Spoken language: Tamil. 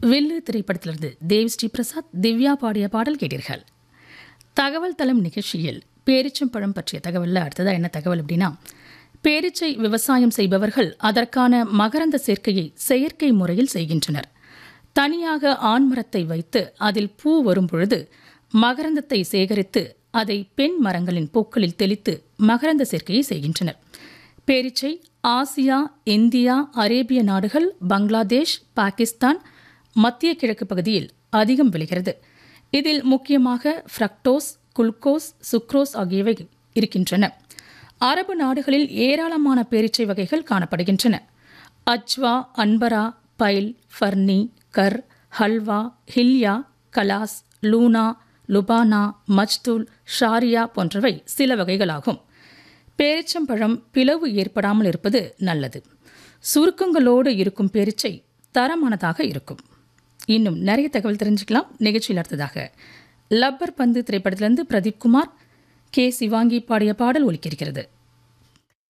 வில்லு திரைப்படத்திலிருந்து தேவ் ஸ்ரீ பிரசாத் திவ்யா பாடிய பாடல் கேட்டீர்கள் தகவல் தளம் நிகழ்ச்சியில் பேரிச்சம்பழம் பற்றிய தகவலில் அடுத்ததாக என்ன தகவல் அப்படின்னா பேரிச்சை விவசாயம் செய்பவர்கள் அதற்கான மகரந்த சேர்க்கையை செயற்கை முறையில் செய்கின்றனர் தனியாக ஆண் மரத்தை வைத்து அதில் பூ வரும் பொழுது மகரந்தத்தை சேகரித்து அதை பெண் மரங்களின் பூக்களில் தெளித்து மகரந்த சேர்க்கையை செய்கின்றனர் பேரிச்சை ஆசியா இந்தியா அரேபிய நாடுகள் பங்களாதேஷ் பாகிஸ்தான் மத்திய கிழக்கு பகுதியில் அதிகம் விளைகிறது இதில் முக்கியமாக ஃப்ரக்டோஸ் குளுக்கோஸ் சுக்ரோஸ் ஆகியவை இருக்கின்றன அரபு நாடுகளில் ஏராளமான பேரிச்சை வகைகள் காணப்படுகின்றன அஜ்வா அன்பரா பைல் ஃபர்னி கர் ஹல்வா ஹில்யா கலாஸ் லூனா லுபானா மஜ்தூல் ஷாரியா போன்றவை சில வகைகளாகும் பேரிச்சம்பழம் பிளவு ஏற்படாமல் இருப்பது நல்லது சுருக்கங்களோடு இருக்கும் பேரிச்சை தரமானதாக இருக்கும் இன்னும் நிறைய தகவல் தெரிஞ்சுக்கலாம் நிகழ்ச்சியில் அடுத்ததாக லப்பர் பந்து திரைப்படத்திலிருந்து பிரதீப் குமார் கே சிவாங்கி பாடிய பாடல் ஒலிக்கிறது